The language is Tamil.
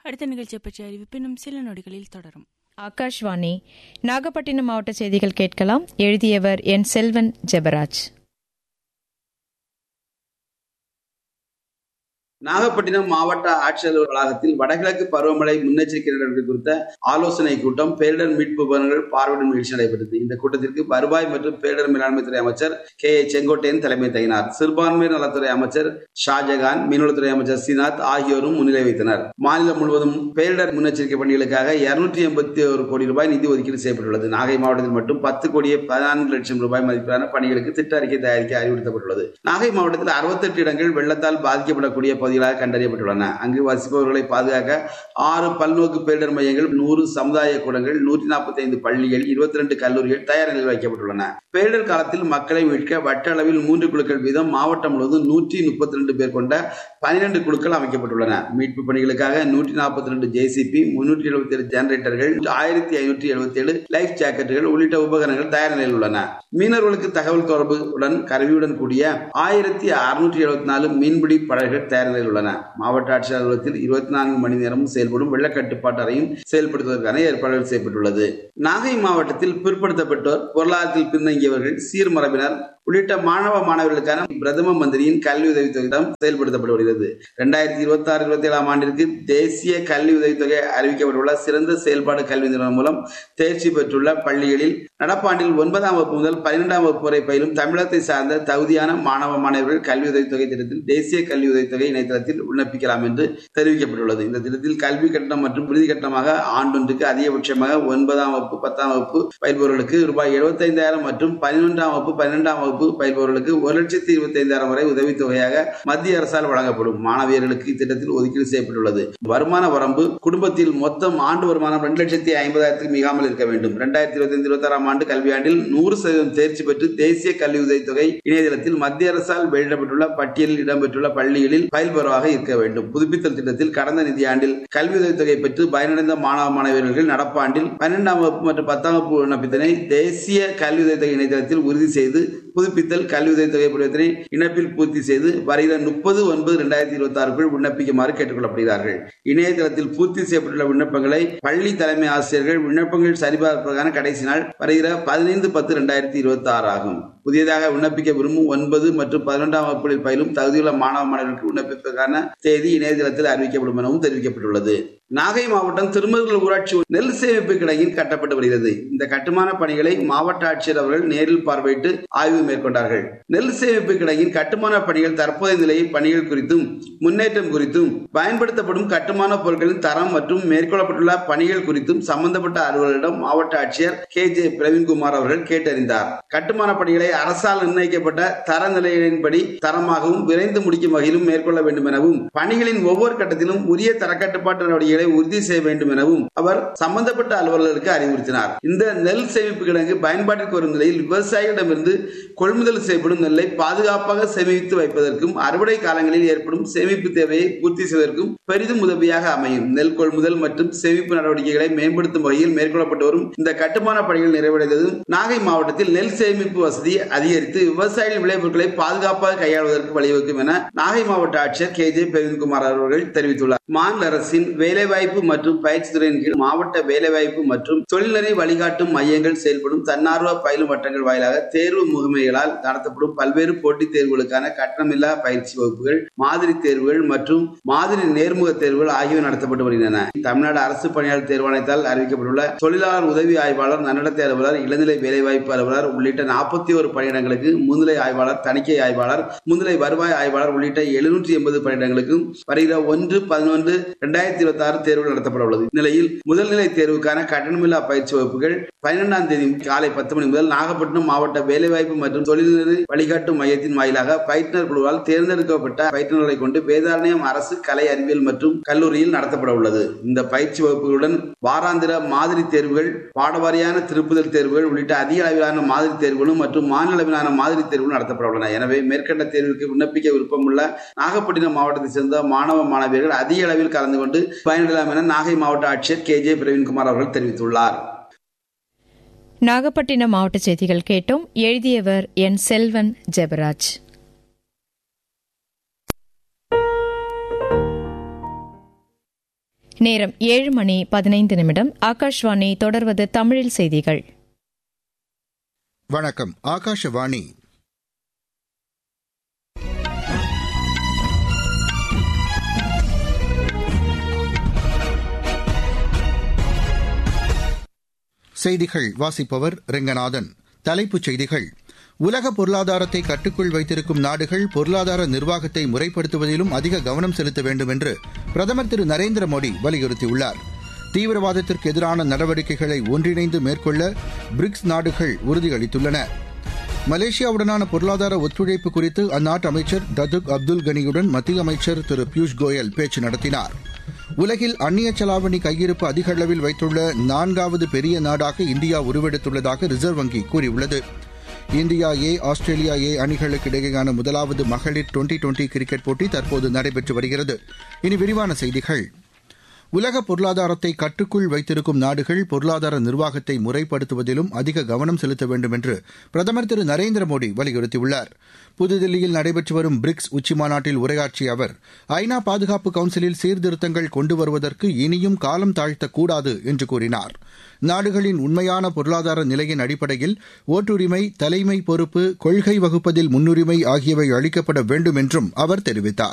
அடுத்த நிகழ்ச்சியை பற்றிய அறிவிப்பு இன்னும் சில நொடிகளில் தொடரும் ஆகாஷ்வாணி நாகப்பட்டினம் மாவட்ட செய்திகள் கேட்கலாம் எழுதியவர் என் செல்வன் ஜெபராஜ் நாகப்பட்டினம் மாவட்ட ஆட்சியர் வளாகத்தில் வடகிழக்கு பருவமழை முன்னெச்சரிக்கை நடவடிக்கை குறித்த ஆலோசனை கூட்டம் பேரிடர் மீட்பு உபகரணங்கள் பார்வையிடும் நிகழ்ச்சி நடைபெற்றது இந்த கூட்டத்திற்கு வருவாய் மற்றும் பேரிடர் மேலாண்மை துறை அமைச்சர் கே ஏ செங்கோட்டையன் தலைமை தங்கினார் சிறுபான்மையினர் நலத்துறை அமைச்சர் ஷாஜகான் மீன்வளத்துறை அமைச்சர் சீனாத் ஆகியோரும் முன்னிலை வைத்தனர் மாநிலம் முழுவதும் பேரிடர் முன்னெச்சரிக்கை பணிகளுக்காக இருநூற்றி எண்பத்தி ஒரு கோடி ரூபாய் நிதி ஒதுக்கீடு செய்யப்பட்டுள்ளது நாகை மாவட்டத்தில் மட்டும் பத்து கோடியே பதினான்கு லட்சம் ரூபாய் மதிப்பிலான பணிகளுக்கு திட்ட அறிக்கை தயாரிக்க அறிவுறுத்தப்பட்டுள்ளது நாகை மாவட்டத்தில் அறுபத்தெட்டு இடங்கள் வெள்ளத்தால் பாதிக்கப்படக்கூடிய பகுதிகளாக கண்டறியப்பட்டுள்ளன அங்கு வசிப்பவர்களை பாதுகாக்க ஆறு பல்நோக்கு பேரிடர் மையங்கள் நூறு சமுதாய கூடங்கள் நூற்றி நாற்பத்தி ஐந்து பள்ளிகள் இருபத்தி ரெண்டு கல்லூரிகள் தயார் நிலையில் வைக்கப்பட்டுள்ளன பேரிடர் காலத்தில் மக்களை மீட்க வட்ட அளவில் மூன்று குழுக்கள் வீதம் மாவட்டம் முழுவதும் நூற்றி முப்பத்தி ரெண்டு பேர் கொண்ட பனிரெண்டு குழுக்கள் அமைக்கப்பட்டுள்ளன மீட்பு பணிகளுக்காக நூற்றி நாற்பத்தி ரெண்டு ஜேசிபி முன்னூற்றி எழுபத்தி ஏழு ஜெனரேட்டர்கள் ஆயிரத்தி ஐநூற்றி எழுபத்தி ஏழு லைஃப் ஜாக்கெட்டுகள் உள்ளிட்ட உபகரணங்கள் தயார் நிலையில் உள்ளன மீனவர்களுக்கு தகவல் தொடர்புடன் கருவியுடன் கூடிய ஆயிரத்தி அறுநூற்றி எழுபத்தி நாலு மீன்பிடி படகுகள் தயார் நிலையில் உள்ளன மாவட்ட ஆட்சியர் அலுவலகத்தில் இருபத்தி நான்கு மணி நேரமும் செயல்படும் வெள்ள கட்டுப்பாட்டு அறையும் செயல்படுத்துவதற்கான ஏற்பாடுகள் செய்யப்பட்டுள்ளது நாகை மாவட்டத்தில் பிற்படுத்தப்பட்டோர் பொருளாதாரத்தில் பின்தங்கியவர்கள் சீர்மரபினர் உள்ளிட்ட மாணவ மாணவர்களுக்கான பிரதம மந்திரியின் கல்வி உதவித்தொகை திட்டம் செயல்படுத்தப்பட்டு வருகிறது இரண்டாயிரத்தி இருபத்தி ஆறு இருபத்தி ஏழாம் ஆண்டிற்கு தேசிய கல்வி உதவித்தொகை அறிவிக்கப்பட்டுள்ள சிறந்த செயல்பாடு கல்வி நிறுவனம் மூலம் தேர்ச்சி பெற்றுள்ள பள்ளிகளில் நடப்பாண்டில் ஒன்பதாம் வகுப்பு முதல் பன்னிரெண்டாம் வகுப்பு வரை பயிலும் தமிழகத்தை சார்ந்த தகுதியான மாணவ மாணவர்கள் கல்வி உதவித்தொகை திட்டத்தில் தேசிய கல்வி உதவித்தொகை இணையதளத்தில் விண்ணப்பிக்கலாம் என்று தெரிவிக்கப்பட்டுள்ளது இந்த திட்டத்தில் கல்வி கட்டணம் மற்றும் விடுதி கட்டணமாக ஆண்டொன்றுக்கு அதிகபட்சமாக ஒன்பதாம் வகுப்பு பத்தாம் வகுப்பு பயில்பவர்களுக்கு ரூபாய் எழுபத்தைந்தாயிரம் மற்றும் பதினொன்றாம் வகுப்பு பன்னிரெண்டாம் வகுப்பு பயில்பவர்களுக்கு ஒரு லட்சத்தி இருபத்தி ஐந்தாயிரம் வரை உதவித்தொகையாக மத்திய அரசால் வழங்கப்படும் மாணவியர்களுக்கு இத்திட்டத்தில் ஒதுக்கீடு செய்யப்பட்டுள்ளது வருமான வரம்பு குடும்பத்தில் மொத்தம் ஆண்டு வருமானம் இரண்டு லட்சத்தி ஐம்பதாயிரத்துக்கு மிகாமல் இருக்க வேண்டும் இரண்டாயிரத்தி இருபத்தி ஐந்து இருபத்தி ஆறாம் ஆண்டு கல்வியாண்டில் நூறு சதவீதம் தேர்ச்சி பெற்று தேசிய கல்வி உதவித்தொகை இணையதளத்தில் மத்திய அரசால் வெளியிடப்பட்டுள்ள பட்டியலில் இடம்பெற்றுள்ள பள்ளிகளில் பயில்பவராக இருக்க வேண்டும் புதுப்பித்தல் திட்டத்தில் கடந்த நிதியாண்டில் கல்வி உதவித்தொகை பெற்று பயனடைந்த மாணவ மாணவியர்கள் நடப்பாண்டில் பன்னெண்டாம் வகுப்பு மற்றும் பத்தாம் வகுப்பு விண்ணப்பத்தினை தேசிய கல்வி உதவித்தொகை இணையதளத்தில் உறுதி செய்து புதுப்பித்தல் கல்வி உதவித்தொகை படிவத்தினை இணைப்பில் பூர்த்தி செய்து வருகிற முப்பது ஒன்பது இரண்டாயிரத்தி இருபத்தி ஆறுக்குள் விண்ணப்பிக்குமாறு கேட்டுக்கொள்ளப்படுகிறார்கள் இணையதளத்தில் பூர்த்தி செய்யப்பட்டுள்ள விண்ணப்பங்களை பள்ளி தலைமை ஆசிரியர்கள் விண்ணப்பங்கள் சரிபார்ப்பதற்கான கடைசி நாள் வருகிற பதினைந்து பத்து இரண்டாயிரத்தி இருபத்தி ஆறு ஆகும் புதியதாக விண்ணப்பிக்க விரும்பும் ஒன்பது மற்றும் பதினொன்றாம் வகுப்புகளில் பயிலும் தகுதியுள்ள மாணவ மாணவர்களுக்கு விண்ணப்பிப்பதற்கான தேதி இணையதளத்தில் அறிவிக்கப்படும் எனவும் தெரிவிக்கப்பட்டுள்ளது நாகை மாவட்டம் திருமருகல் ஊராட்சி நெல் சேமிப்பு கிடங்கில் கட்டப்பட்டு வருகிறது இந்த கட்டுமான பணிகளை மாவட்ட ஆட்சியர் அவர்கள் நேரில் பார்வையிட்டு ஆய்வு மேற்கொண்டார்கள் நெல் சேமிப்பு கிடங்கின் கட்டுமான பணிகள் தற்போதைய நிலையை பணிகள் குறித்தும் முன்னேற்றம் குறித்தும் பயன்படுத்தப்படும் கட்டுமான பொருட்களின் தரம் மற்றும் மேற்கொள்ளப்பட்டுள்ள பணிகள் குறித்தும் சம்பந்தப்பட்ட அலுவலரிடம் மாவட்ட ஆட்சியர் கே ஜே பிரவீன்குமார் அவர்கள் கேட்டறிந்தார் கட்டுமான பணிகளை அரசால் நிர்ணயிக்கப்பட்ட தரநிலைகளின்படி தரமாகவும் விரைந்து முடிக்கும் வகையிலும் மேற்கொள்ள வேண்டும் எனவும் பணிகளின் ஒவ்வொரு கட்டத்திலும் உரிய தரக்கட்டுப்பாட்டு நடவடிக்கைகளை உறுதி செய்ய வேண்டும் எனவும் அவர் சம்பந்தப்பட்ட அலுவலர்களுக்கு அறிவுறுத்தினார் இந்த நெல் சேமிப்பு கிடங்கு பயன்பாட்டிற்கு வரும் நிலையில் விவசாயிகளிடமிருந்து கொள்முதல் செய்யப்படும் நெல்லை பாதுகாப்பாக சேமித்து வைப்பதற்கும் அறுவடை காலங்களில் ஏற்படும் சேமிப்பு தேவையை பூர்த்தி செய்வதற்கும் பெரிதும் உதவியாக அமையும் நெல் கொள்முதல் மற்றும் சேமிப்பு நடவடிக்கைகளை மேம்படுத்தும் வகையில் மேற்கொள்ளப்பட்டு வரும் இந்த கட்டுமான பணிகள் நிறைவடைந்ததும் நாகை மாவட்டத்தில் நெல் சேமிப்பு வசதி அதிகரித்து விவசாயிகள் விளைபொருட்களை பாதுகாப்பாக கையாளுவதற்கு வழிவகுக்கும் என நாகை மாவட்ட ஆட்சியர் கே ஜே பிரவீன்குமார் அவர்கள் தெரிவித்துள்ளார் மாநில அரசின் வேலைவாய்ப்பு மற்றும் பயிற்சி துறையின் கீழ் மாவட்ட வேலைவாய்ப்பு மற்றும் தொழில்நெறி வழிகாட்டும் மையங்கள் செயல்படும் தன்னார்வ பயிலும் வட்டங்கள் வாயிலாக தேர்வு முகமைகளால் நடத்தப்படும் பல்வேறு போட்டித் தேர்வுகளுக்கான கட்டணமில்லா பயிற்சி வகுப்புகள் மாதிரி தேர்வுகள் மற்றும் மாதிரி நேர்முக தேர்வுகள் ஆகியவை நடத்தப்பட்டு வருகின்றன தமிழ்நாடு அரசு பணியாளர் தேர்வாணையத்தால் அறிவிக்கப்பட்டுள்ள தொழிலாளர் உதவி ஆய்வாளர் நன்னடத்தை அலுவலர் இளநிலை வேலைவாய்ப்பு அலுவலர் உள்ளிட்ட நாற்பத்தி ஒரு பணியிடங்களுக்கு முன்னிலை ஆய்வாளர் தணிக்கை ஆய்வாளர் முன்னிலை வருவாய் ஆய்வாளர் உள்ளிட்ட எழுநூற்றி எண்பது பணியிடங்களுக்கும் வருகிற ஒன்று பதினொன்று இரண்டாயிரத்தி இருபத்தி ஆறு தேர்வுகள் நடத்தப்பட உள்ளது இந்நிலையில் முதல்நிலை தேர்வுக்கான கட்டணமில்லா பயிற்சி வகுப்புகள் பன்னிரெண்டாம் தேதி காலை பத்து மணி முதல் நாகப்பட்டினம் மாவட்ட வேலைவாய்ப்பு மற்றும் தொழில்நெறி வழிகாட்டும் மையத்தின் வாயிலாக பயிற்றுனர் குழுவால் தேர்ந்தெடுக்கப்பட்ட பயிற்றுநர்களை கொண்டு வேதாரண்யம் அரசு கலை அறிவியல் மற்றும் கல்லூரியில் நடத்தப்பட உள்ளது இந்த பயிற்சி வகுப்புகளுடன் வாராந்திர மாதிரி தேர்வுகள் பாடவாரியான திருப்புதல் தேர்வுகள் உள்ளிட்ட அதிக அளவிலான மாதிரி தேர்வுகளும் மற்றும் மாநில அளவிலான மாதிரி தேர்வுகளும் நடத்தப்பட உள்ளன எனவே மேற்கண்ட தேர்விற்கு விண்ணப்பிக்க விருப்பமுள்ள நாகப்பட்டினம் மாவட்டத்தைச் சேர்ந்த மாணவ மாணவியர்கள் அதிக அளவில் கலந்து கொண்டு பயனிடலாம் என நாகை மாவட்ட ஆட்சியர் கே ஜே பிரவீன்குமார் அவர்கள் தெரிவித்துள்ளார் நாகப்பட்டினம் மாவட்ட செய்திகள் கேட்டோம் எழுதியவர் என் செல்வன் ஜெபராஜ் நேரம் ஏழு மணி பதினைந்து நிமிடம் ஆகாஷ்வாணி தொடர்வது தமிழில் செய்திகள் வணக்கம் ஆகாஷவாணி செய்திகள் வாசிப்பவர் ரெங்கநாதன் தலைப்புச் செய்திகள் உலக பொருளாதாரத்தை கட்டுக்குள் வைத்திருக்கும் நாடுகள் பொருளாதார நிர்வாகத்தை முறைப்படுத்துவதிலும் அதிக கவனம் செலுத்த வேண்டும் என்று பிரதமர் திரு நரேந்திர மோடி வலியுறுத்தியுள்ளார் தீவிரவாதத்திற்கு எதிரான நடவடிக்கைகளை ஒன்றிணைந்து மேற்கொள்ள பிரிக்ஸ் நாடுகள் உறுதியளித்துள்ளன மலேசியாவுடனான பொருளாதார ஒத்துழைப்பு குறித்து அந்நாட்டு அமைச்சர் ததுக் அப்துல் கனியுடன் மத்திய அமைச்சர் திரு பியூஷ் கோயல் பேச்சு நடத்தினார் உலகில் அந்நிய செலாவணி கையிருப்பு அதிக அளவில் வைத்துள்ள நான்காவது பெரிய நாடாக இந்தியா உருவெடுத்துள்ளதாக ரிசர்வ் வங்கி கூறியுள்ளது இந்தியா ஏ ஆஸ்திரேலியா ஏ அணிகளுக்கு இடையேயான முதலாவது மகளிர் டுவெண்டி டுவெண்டி கிரிக்கெட் போட்டி தற்போது நடைபெற்று வருகிறது இனி விரிவான செய்திகள் உலக பொருளாதாரத்தை கட்டுக்குள் வைத்திருக்கும் நாடுகள் பொருளாதார நிர்வாகத்தை முறைப்படுத்துவதிலும் அதிக கவனம் செலுத்த வேண்டும் என்று பிரதமர் திரு நரேந்திர மோடி வலியுறுத்தியுள்ளார் புதுதில்லியில் நடைபெற்று வரும் பிரிக்ஸ் உச்சிமாநாட்டில் உரையாற்றிய அவர் ஐநா பாதுகாப்பு கவுன்சிலில் சீர்திருத்தங்கள் கொண்டு வருவதற்கு இனியும் காலம் தாழ்த்தக்கூடாது என்று கூறினார் நாடுகளின் உண்மையான பொருளாதார நிலையின் அடிப்படையில் ஓட்டுரிமை தலைமை பொறுப்பு கொள்கை வகுப்பதில் முன்னுரிமை ஆகியவை அளிக்கப்பட வேண்டும் என்றும் அவர் தெரிவித்தார்